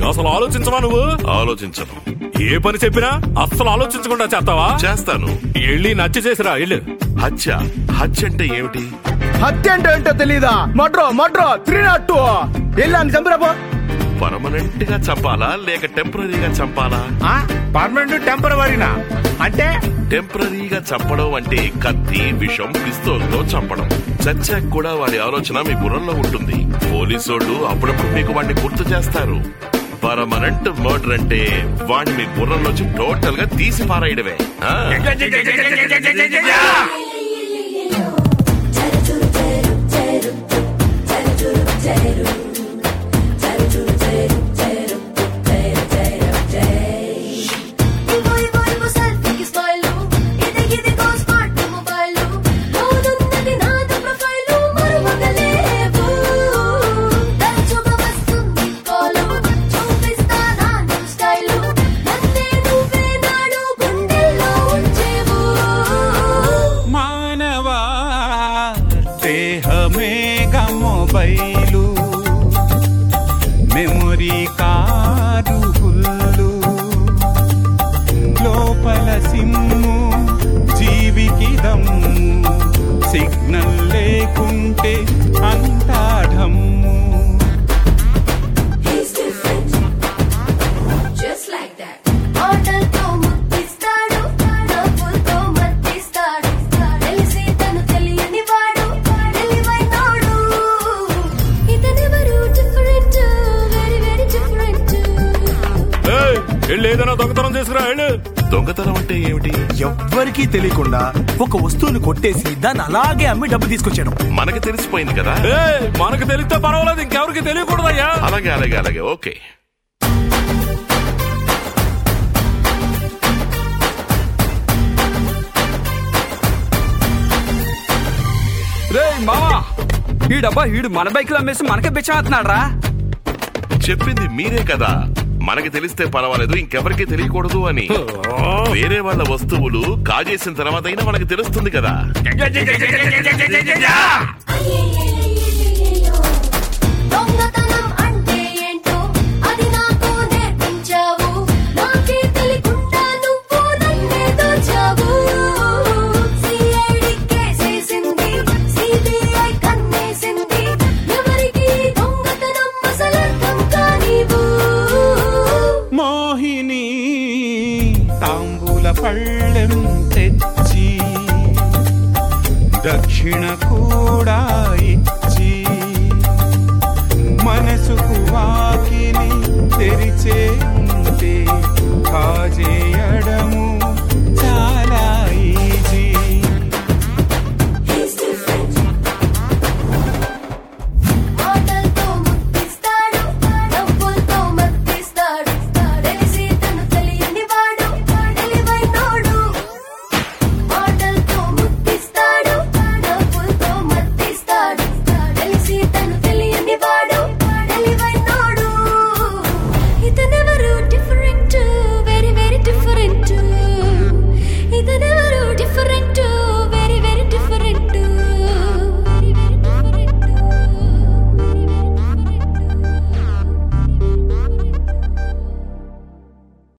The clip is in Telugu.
అసలు ఆలోచించవా నువ్వు ఆలోచించను ఏ పని చెప్పినా అస్సలు ఆలోచించకుండా చేస్తావా చేస్తాను వెళ్ళి నచ్చ చేసిరా ఇల్లు హత్య హత్య అంటే ఏమిటి హత్య అంటే ఏంటో తెలీదా మడ్రో మడ్రో త్రీ నాట్ టూ వెళ్ళాను చంపిరాపో పర్మనెంట్ గా చంపాలా లేక టెంపరీగా చంపాలా పర్మనెంట్ టెంపరవరీనా అంటే టెంపరీగా చంపడం అంటే కత్తి విషం పిస్తోల్తో చంపడం చచ్చాక కూడా వాడి ఆలోచన మీ బుర్రలో ఉంటుంది పోలీసోళ్ళు అప్పుడప్పుడు మీకు వాడిని గుర్తు చేస్తారు పర్మనెంట్ మర్డర్ అంటే వాడిని మీ బుర్రలోంచి టోటల్ గా తీసి పారేయడమే ఆ? ఇగో ఇగో ఇగో సెల్ఫీకి స్మైలు ఇది ఇదిగో స్మార్ట్ మొబైలు లోనున్నది నాతో ప్రొఫైలు మరువగలేవు తరచుగా వస్తుంది కాలు చూపిస్తా నా న్యూ స్టైలు నన్నే నువ్వే నాడు గుండెల్లో ఉంచేవు మానవా దేహమేగ మొబైలు మెమొరీ కారు హుల్లు లోపల సిమ్ము జీవికి దమ్ము సిగ్నల్ లేకుంటే అంతా ఢమ్ము He's different, just like that. మాటలతో ముద్దిస్తాడు, నవ్వులతో మత్తిస్తాడు. తెలిసి తను తెలియని వాడు, తెలివైనోడు. ఇతనెవరు different, very very different. ఏయ్, వెళ్ళి ఏదైనా దొంగతనం చేసుకురా వెళ్ళు దొంగతనం అంటే ఏమిటి ఎవ్వరికీ తెలియకుండా ఒక వస్తువుని కొట్టేసి దాన్ని అలాగే అమ్మి డబ్బు తీసుకొచ్చాడు మనకి తెలిసిపోయింది కదా ఏయ్, మనకు తెలిస్తే పర్వాలేదు ఇంకెవరికి తెలియకూడదయ్యా అలాగే అలాగే అలాగే ఓకే రే మావా ఈ డబ్బా ఈడు మన బైక్ లో అమ్మేసి మనకే బిచ్చమవుతున్నాడు రా చెప్పింది మీరే కదా మనకి తెలిస్తే పర్వాలేదు ఇంకెవరికి తెలియకూడదు అని వేరే వాళ్ళ వస్తువులు కాజేసిన తర్వాత అయినా మనకి తెలుస్తుంది కదా అయ్యయ్యయ్యయ్యయ్యయ్యో. దొంగతనం అంటే ఏంటో అది నాకు నేర్పించావు నాకే తెలియకుండా నువ్వు నన్నే దోచావు సిఐడి కేసేసింది సిబిఐ కన్నేసింది ఎవరికి దొంగతనం అసలర్థం కానివు మోహిని తాంబూల పళ్ళ